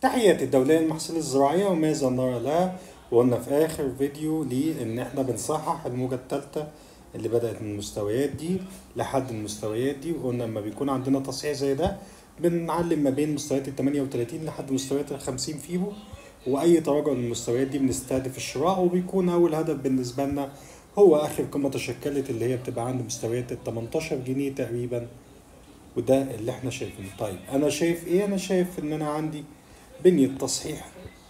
تحياتي الدولية للمحاصيل الزراعية وماذا نرى لها وقلنا في آخر فيديو ليه إن إحنا بنصحح الموجة التالتة اللي بدأت من المستويات دي لحد المستويات دي وقلنا لما بيكون عندنا تصحيح زي ده بنعلم ما بين مستويات ال 38 لحد مستويات ال 50 فيبو وأي تراجع من المستويات دي بنستهدف الشراء وبيكون أول هدف بالنسبة لنا هو آخر قمة تشكلت اللي هي بتبقى عند مستويات ال 18 جنيه تقريبا وده اللي احنا شايفينه طيب انا شايف ايه انا شايف ان انا عندي بنية تصحيح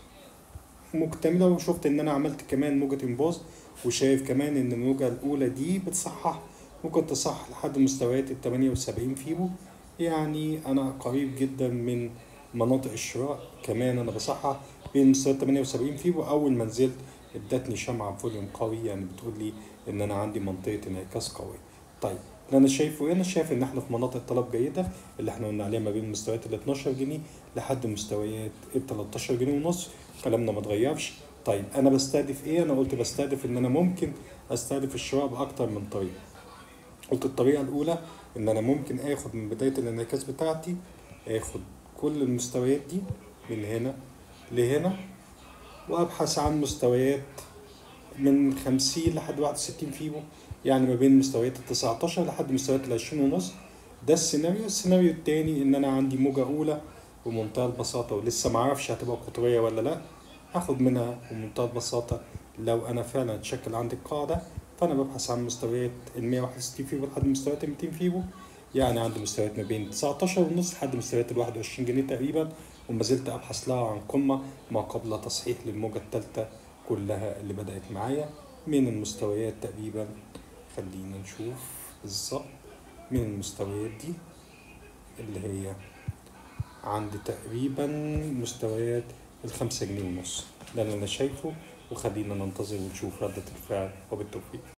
مكتملة وشفت ان انا عملت كمان موجة انباظ وشايف كمان ان الموجة الاولى دي بتصحح ممكن تصحح لحد مستويات ال 78 فيبو يعني انا قريب جدا من مناطق الشراء كمان انا بصحح بين مستويات 78 فيبو اول ما نزلت ادتني شمعة فوليوم قوي يعني بتقول لي ان انا عندي منطقة انعكاس قوي طيب اللي انا شايفه ايه انا شايف ان احنا في مناطق طلب جيده اللي احنا قلنا عليها ما بين مستويات ال 12 جنيه لحد مستويات ال 13 جنيه ونص كلامنا ما اتغيرش طيب انا بستهدف ايه انا قلت بستهدف ان انا ممكن استهدف الشراء باكتر من طريقه قلت الطريقه الاولى ان انا ممكن اخد من بدايه الانعكاس بتاعتي اخد كل المستويات دي من هنا لهنا وابحث عن مستويات من 50 لحد 61 فيبو يعني ما بين مستويات ال 19 لحد مستويات ال 20 ونص ده السيناريو السيناريو التاني ان انا عندي موجة اولى بمنتهى البساطة ولسه معرفش هتبقى قطرية ولا لا هاخد منها بمنتهى البساطة لو انا فعلا اتشكل عندي القاعدة فانا ببحث عن مستويات ال 161 فيبو لحد مستويات ال 200 فيبو يعني عندي مستويات ما بين 19 ونص لحد مستويات ال 21 جنيه تقريبا وما زلت ابحث لها عن قمة ما قبل تصحيح للموجة الثالثة كلها اللي بدأت معايا من المستويات تقريبا خلينا نشوف بالظبط من المستويات دي اللي هي عند تقريبا مستويات الخمسة جنيه ونص ده اللي أنا شايفه وخلينا ننتظر ونشوف ردة الفعل وبالتوفيق